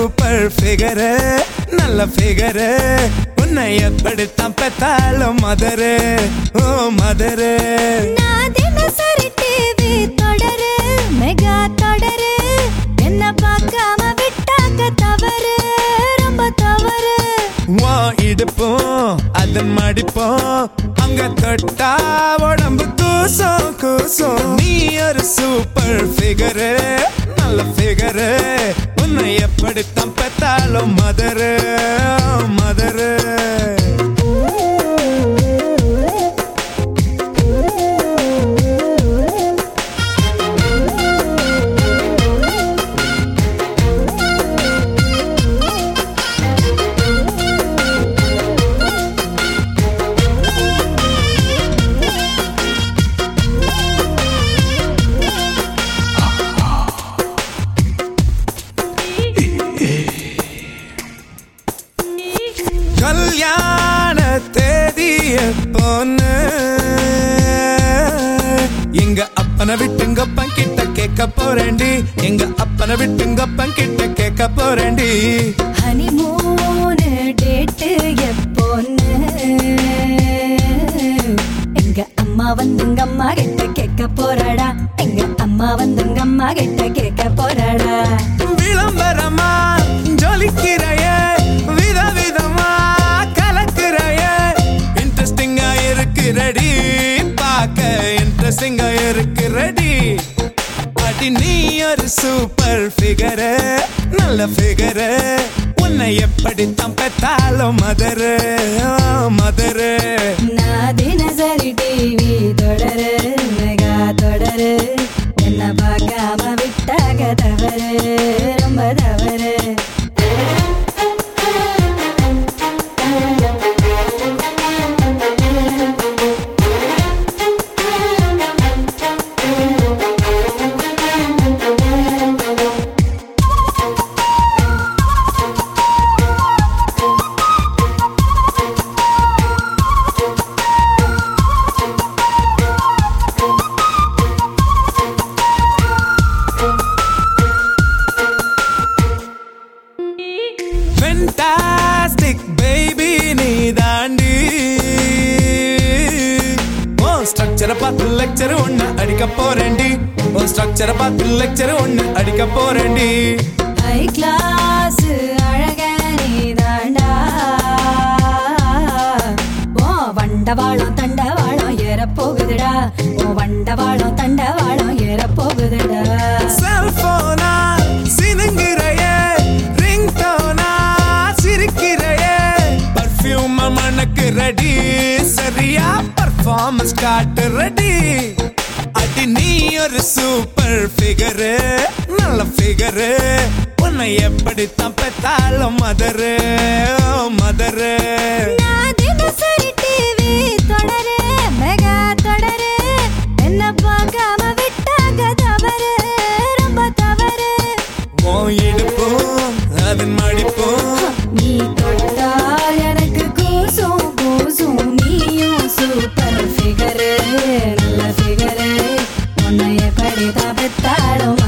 super figure நல்ல figure உன்னை எப்படித்தான் பெத்தாலும் மதரு ஓ மதரு நான் தினசரி டிவி தொடரு மெகா தொடரு என்ன பார்க்காம விட்டாக்க தவறு ரொம்ப தவறு வா இடுப்போம் அதன் மடிப்போம் அங்க தொட்டா உடம்பு கூசும் கூசும் நீ ஒரு சூப்பர் ஃபிகரு நல்ல ஃபிகரு உன்னை எப்படித்தான் பெத்தாலும் மதரு மதரு கல்யாண தேதிய பொண்ணு எங்க அப்பனை விட்டுங்கப்பன் கிட்ட கேட்க போறேன்டி எங்க அப்பனை விட்டுங்கப்பன் கிட்ட கேட்க போறேன்டி ஹனிமூனு டேட்டு எப்போன்னு எங்க அம்மா வந்துங்க அம்மா கிட்ட கேட்க போறாடா எங்க அம்மா வந்துங்க அம்மா கிட்ட கேட்க போறாடா விளம்பரமா ஜொலிக்கிறைய விதவிதமா கலக்குறைய இன்ட்ரெஸ்டிங்கா இருக்கிறடி பார்க்க இன்ட்ரெஸ்டிங்கா இருக்கிறடி அடி நீ ஒரு சூப்பர் ஃபிகரு நல்ல ஃபிகரு உன்னை எப்படி பெத்தாலும் மதரு மதரு நான் தினசரி டிவி தொடரு மெகா தொடரு என்ன பார்க்காம விட்டாக தவறு ரொம்ப தவறு ஃபென்டாஸ்டிக் பேபி நீ தாண்டி ஓ ஸ்ட்ரக்சரை பார்த்து லெக்சர் ஒன்னு அடிக்க போறேன்டி ஓ ஸ்ட்ரக்சரை பார்த்து லெக்சர் ஒன்னு அடிக்க போறேன்டி ஹை கிளாஸ் அழக நீ தாண்டா ஓ வண்டவாளம் தண்டவாளம் ஏற போகுதுடா ஓ வண்டவாளம் தண்டவாளம் ஏற போகுதுடா செல்போனா சினுங்குறைய ரிங் டோனா சிரிக்கிறைய பர்ஃபியூம் மணக்கு ரெடி சரியா பர்ஃபார்மன்ஸ் காட்டு ரெடி அடி நீ ஒரு சூப்பர் ஃபிகரு நல்ல ஃபிகரு உன்னை எப்படித்தான் பெத்தாலும் மதரு மதரு நான் தினசரி டிவி தொடரு மெகா தொடரு என்ன பார்க்காம விட்டாக தவறு ரொம்ப தவறு ஓ இடுப்போம் அதன் மடிப்போம் நீ தொட்டால் எனக்கு கூசும் கூசும் நீயும் சூப்பர் ஃபிகரு நல்ல ஃபிகரு உன்னைய படித்தா பெத்தாடும்